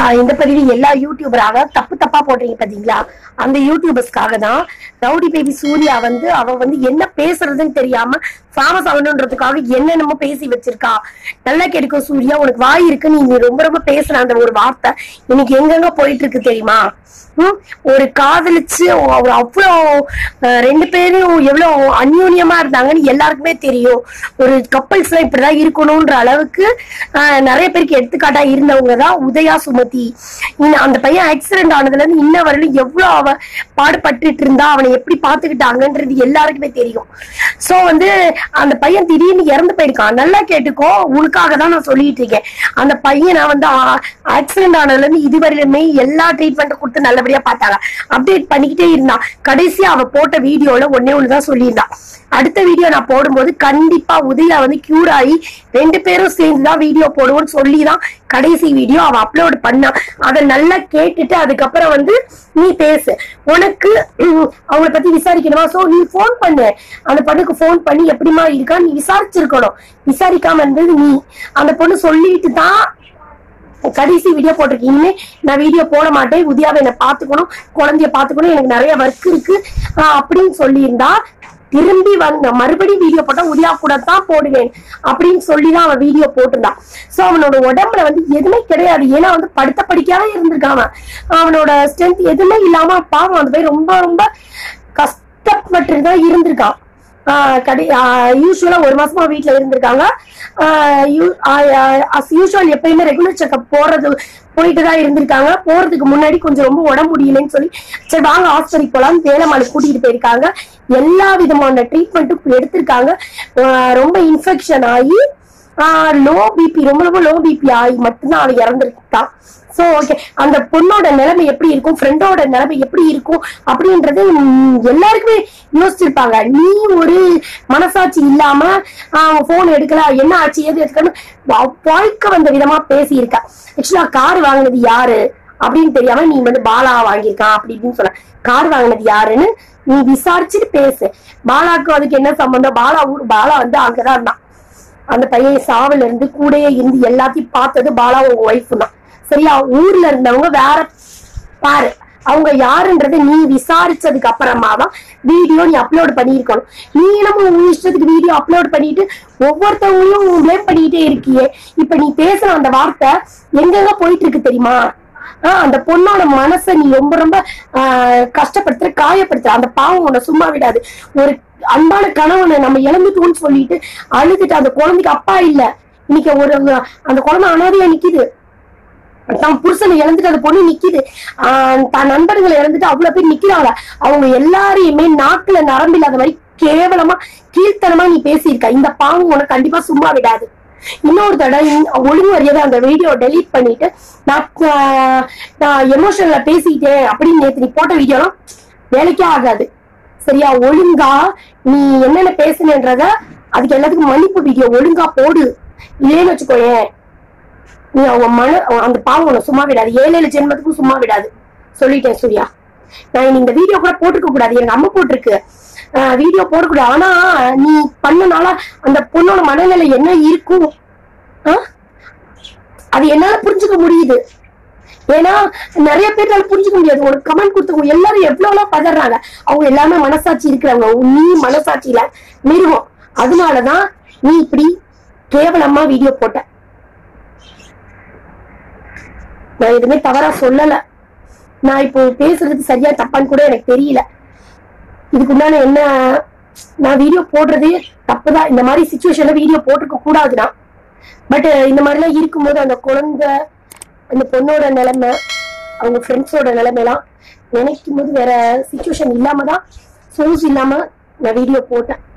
ஆஹ் இந்த பதிவு எல்லா யூடியூபராக தப்பு தப்பா போடுறீங்க பாத்தீங்களா அந்த யூடியூபர்ஸ்க்காக தான் ரவுடி பேபி சூர்யா வந்து அவ வந்து என்ன பேசுறதுன்னு தெரியாம ஃபேமஸ் ஆகணுன்றதுக்காக என்னென்னமோ பேசி வச்சிருக்கா நல்லா கேட்டுக்கோ சூர்யா உனக்கு வாய் இருக்கு நீ ரொம்ப ரொம்ப பேசுற அந்த ஒரு வார்த்தை இன்னைக்கு எங்கெங்க போயிட்டு இருக்கு தெரியுமா ஹம்? ஒரு காதலிச்சு அவர் அவ்வளோ அஹ், ரெண்டு பேரும் எவ்வளவு அந்யோன்யமா இருந்தாங்கன்னு எல்லாருக்குமே தெரியும் ஒரு கப்பல்ஸ் எல்லாம் இப்படிதான் இருக்கணும்ன்ற அளவுக்கு அஹ், நிறைய பேருக்கு எடுத்துக்காட்டா இருந்தவங்க தான் உதயா சுமதி இன்ன- அந்த பையன் ஆக்சிடென்ட் ஆனதுல இருந்து இன்ன வரையிலும் எவ்வளவு அவ பாடுபட்டுட்டு இருந்தா அவனை எப்படி பாத்துக்கிட்டாங்கன்றது எல்லாருக்குமே தெரியும் சோ வந்து அந்த பையன் திடீர்னு இறந்து போயிருக்கான் நல்லா கேட்டுக்கோ உனக்காக தான் நான் சொல்லிட்டு இருக்கேன் அந்த பையனை வந்து ஆக்சிடென்ட் ஆனதுல இருந்து இதுவரையிலுமே எல்லா ட்ரீட்மெண்ட் கொடுத்து நல்லபடியா பார்த்தாங்க அப்டேட் பண்ணிக்கிட்டே இருந்தான் கடைசியா அவ போட்ட வீடியோல ஒன்னே ஒண்ணுதான் சொல்லியிருந்தான் அடுத்த வீடியோ நான் போடும்போது கண்டிப்பா உதயா வந்து கியூர் ஆகி ரெண்டு பேரும் சேர்ந்து தான் வீடியோ போடுவோம்னு சொல்லி தான் கடைசி வீடியோ அவ அப்லோட் பண்ணா அதை நல்லா கேட்டுட்டு அதுக்கப்புறம் வந்து நீ பேசு உனக்கு உம், அவங்கள பத்தி விசாரிக்கணுமா சோ நீ ஃபோன் பண்ணு அந்த பொண்ணுக்கு ஃபோன் பண்ணி எப்படிமா இருக்கா நீ விசாரிச்சிருக்கணும் விசாரிக்காம இருந்தது நீ அந்த பொண்ணு சொல்லிட்டு தான் கடைசி வீடியோ போட்டிருக்கேன் இனிமே நான் வீடியோ போட மாட்டேன் உதயாவை என்ன பாத்துக்கணும் குழந்தைய பாத்துக்கணும் எனக்கு நிறைய ஒர்க் இருக்கு ஆஹ் அப்படின்னு சொல்லியிருந்தா திரும்பி வந்த மறுபடியும் வீடியோ போட்டா உதயா கூட தான் போடுவேன் அப்படின்னு சொல்லி தான் அவன் வீடியோ போட்டிருந்தான் சோ அவனோட உடம்புல வந்து எதுவுமே கிடையாது ஏன்னா வந்து படுத்த படிக்காம இருந்திருக்கான் அவன். அவனோட ஸ்ட்ரென்த் எதுவுமே இல்லாம பாவம் அந்த போய் ரொம்ப ரொம்ப கஷ்டப்பட்டு தான் இருந்திருக்கான் ஆஹ் கடை யூஸ்வலா ஒரு மாசமா வீட்ல இருந்திருக்காங்க அஸ் யூஸ்வல் எப்பயுமே ரெகுலர் செக்அப் போறது போயிட்டு தான் இருந்திருக்காங்க போறதுக்கு முன்னாடி கொஞ்சம் ரொம்ப உடம்பு முடியலன்னு சொல்லி சரி வாங்க ஹாஸ்பிட்டல் போலாம் வேலம்மாளை கூட்டிட்டு போயிருக்காங்க எல்லா விதமான ட்ரீட்மெண்ட்டும் எடுத்திருக்காங்க ஆஹ் ரொம்ப இன்ஃபெக்ஷன் ஆகி லோ பிபி ரொம்ப ரொம்ப லோ பிபி ஆகி மட்டும்தான் அவன் இறந்துருக்கான் சோ ஓகே அந்த பொண்ணோட நிலைமை எப்படி இருக்கும் ஃப்ரெண்டோட நிலைமை எப்படி இருக்கும் அப்படின்றது ம், எல்லாருக்குமே யோசிச்சிருப்பாங்க நீ ஒரு மனசாட்சி இல்லாம போன் எடுக்கல என்ன ஆச்சு ஏது எடுக்கணும் வாழ்க்கை வந்த விதமா பேசியிருக்க ஆக்சுவலா கார் வாங்கினது யாரு அப்படின்னு தெரியாம நீ வந்து பாலா வாங்கியிருக்கான் அப்படி இப்படின்னு சொன்ன கார் வாங்கினது யாருன்னு நீ விசாரிச்சுட்டு பேசு பாலாக்கும் அதுக்கு என்ன சம்பந்தம் பாலா ஊர் பாலா வந்து அங்கதான் இருந்தான் அந்த பையன் சாவுல இருந்து கூடயே இருந்து எல்லாத்தையும் பார்த்தது பாலா உங்க ஒய்ஃப் தான் சரியா ஊர்ல இருந்தவங்க வேற பாரு அவங்க யாருன்றதை நீ விசாரிச்சதுக்கு அப்புறமா தான் வீடியோ நீ அப்லோட் பண்ணியிருக்கணும் நீ நம்ம உன் இஷ்டத்துக்கு வீடியோ அப்லோட் பண்ணிட்டு ஒவ்வொருத்தவங்களையும் ப்ளேம் பண்ணிட்டே இருக்கியே இப்ப நீ பேசுற அந்த வார்த்தை எங்கெங்க போயிட்டு இருக்கு தெரியுமா ஆஹ் அந்த பொண்ணோட மனசை நீ ரொம்ப ரொம்ப ஆஹ் கஷ்டப்படுத்துற காயப்படுத்துற அந்த பாவம் உன்னை சும்மா விடாது ஒரு அன்பான கணவனை நம்ம இழந்துட்டோம்னு சொல்லிட்டு அழுதுட்டு அந்த குழந்தைக்கு அப்பா இல்ல இன்னைக்கு ஒரு அந்த குழந்தை அனாதையா நிக்குது தன் புருஷனை இழந்துட்டு அந்த பொண்ணு நிக்குது ஆஹ் தன் நண்பர்களை இழந்துட்டு அவ்வளவு பேர் நிக்கிறாங்க அவங்க எல்லாரையுமே நாக்குல நரம்பு இல்லாத மாதிரி கேவலமா கீழ்த்தனமா நீ பேசியிருக்க இந்த பாவம் உனக்கு கண்டிப்பா சும்மா விடாது இன்னொரு தடவை இந்த- ஒழுங்கு மரியாதை அந்த வீடியோ டெலீட் பண்ணிட்டு நான் ஆஹ், நான் எமோஷனல்ல பேசிட்டேன் அப்படின்னு நேத்து நீ போட்ட வீடியோலாம் வேலைக்கே ஆகாது சரியா ஒழுங்கா நீ என்னென்ன பேசுனன்றத அதுக்கு எல்லாத்துக்கும் மன்னிப்பு வீடியோ ஒழுங்கா போடு இல்லைன்னு வச்சுக்கோயேன் நீ அவங்க மன அந்த பாவம் உன்னை சும்மா விடாது ஏழு ஏழு ஜென்மத்துக்கும் சும்மா விடாது சொல்லிட்டேன் சூர்யா நான் இனி இந்த வீடியோ கூட போட்டுக்க கூடாது எனக்கு அம்மா போட்டிருக்கு வீடியோ போடக்கூடாது ஆனா நீ பண்ணனால அந்த பொண்ணோட மனநிலை என்ன இருக்கும் ஆ? அது என்னால புரிஞ்சுக்க முடியுது ஏன்னா நிறைய பேர்னால புரிஞ்சுக்க முடியாது ஒரு கமெண்ட் கொடுத்தவங்க எல்லாரும் எவ்வளவு பதறாங்க அவங்க எல்லாமே மனசாட்சி இருக்கிறவங்க நீ மனசாட்சியில மிருகம் அதனாலதான் நீ இப்படி கேவலமா வீடியோ போட்ட நான் எதுவுமே தவறா சொல்லல நான் இப்போ பேசுறது சரியா தப்பான்னு கூட எனக்கு தெரியல இதுக்கு உண்டான என்ன நான் வீடியோ போடுறது தப்புதான் இந்த மாதிரி சுச்சுவேஷன்ல வீடியோ போட்டிருக்க கூடாதுன்னா பட் இந்த மாதிரிலாம் இருக்கும்போது அந்த குழந்தை அந்த பொண்ணோட நிலைமை அவங்க ஃப்ரெண்ட்ஸோட நிலைமைலாம் நினைக்கும் போது வேற சுச்சுவேஷன் இல்லாம தான் சோர்ஸ் இல்லாம நான் வீடியோ போட்டேன்